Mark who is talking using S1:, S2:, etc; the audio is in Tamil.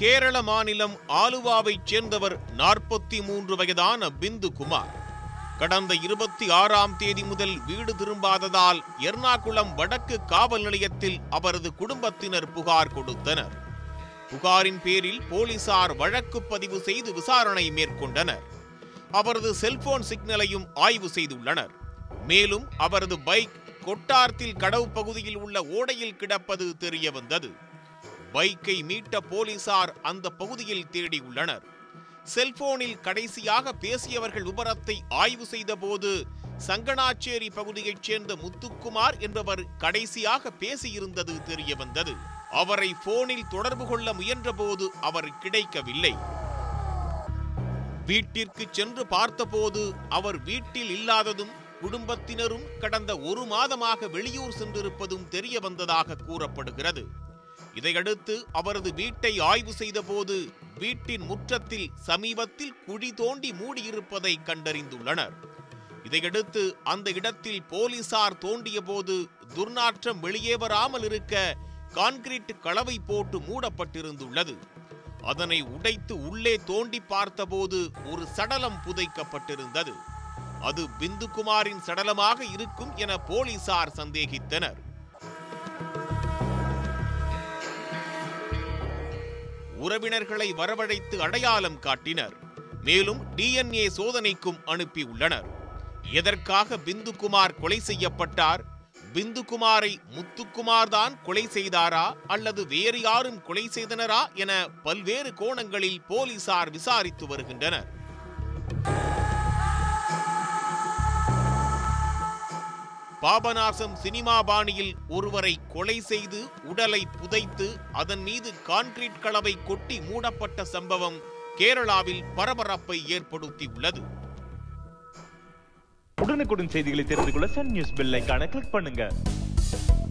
S1: கேரள மாநிலம் ஆலுவாவைச் சேர்ந்தவர் நாற்பத்தி மூன்று வயதான பிந்து குமார் கடந்த இருபத்தி ஆறாம் தேதி முதல் வீடு திரும்பாததால் எர்ணாகுளம் வடக்கு காவல் நிலையத்தில் அவரது குடும்பத்தினர் புகார் கொடுத்தனர் புகாரின் பேரில் போலீசார் வழக்கு பதிவு செய்து விசாரணை மேற்கொண்டனர் அவரது செல்போன் சிக்னலையும் ஆய்வு செய்துள்ளனர் மேலும் அவரது பைக் கொட்டார்த்தில் கடவு பகுதியில் உள்ள ஓடையில் கிடப்பது தெரிய வந்தது பைக்கை மீட்ட போலீசார் அந்த பகுதியில் தேடியுள்ளனர் செல்போனில் கடைசியாக பேசியவர்கள் விபரத்தை ஆய்வு செய்தபோது சங்கனாச்சேரி பகுதியைச் சேர்ந்த முத்துக்குமார் என்பவர் கடைசியாக பேசியிருந்தது தெரிய வந்தது அவரை போனில் தொடர்பு கொள்ள முயன்றபோது அவர் கிடைக்கவில்லை வீட்டிற்கு சென்று பார்த்தபோது அவர் வீட்டில் இல்லாததும் குடும்பத்தினரும் கடந்த ஒரு மாதமாக வெளியூர் சென்றிருப்பதும் தெரிய வந்ததாக கூறப்படுகிறது இதையடுத்து அவரது வீட்டை ஆய்வு செய்தபோது வீட்டின் முற்றத்தில் சமீபத்தில் குழி தோண்டி மூடியிருப்பதை கண்டறிந்துள்ளனர் இதையடுத்து அந்த இடத்தில் போலீசார் தோண்டிய போது துர்நாற்றம் வெளியே வராமல் இருக்க கான்கிரீட் கலவை போட்டு மூடப்பட்டிருந்துள்ளது அதனை உடைத்து உள்ளே தோண்டி பார்த்தபோது ஒரு சடலம் புதைக்கப்பட்டிருந்தது அது பிந்துகுமாரின் சடலமாக இருக்கும் என போலீசார் சந்தேகித்தனர் உறவினர்களை வரவழைத்து அடையாளம் காட்டினர் மேலும் டிஎன்ஏ சோதனைக்கும் அனுப்பியுள்ளனர் எதற்காக பிந்துகுமார் கொலை செய்யப்பட்டார் பிந்துகுமாரை முத்துக்குமார் தான் கொலை செய்தாரா அல்லது வேறு யாரும் கொலை செய்தனரா என பல்வேறு கோணங்களில் போலீசார் விசாரித்து வருகின்றனர் பாபநாசம் சினிமா பாணியில் ஒருவரை கொலை செய்து உடலை புதைத்து அதன் மீது கான்கிரீட் கலவை கொட்டி மூடப்பட்ட சம்பவம் கேரளாவில் பரபரப்பை ஏற்படுத்தியுள்ளது
S2: உடனுக்குடன் செய்திகளை தெரிந்து கொள்ள சன் நியூஸ் பெல் ஐகானை கிளிக் பண்ணுங்க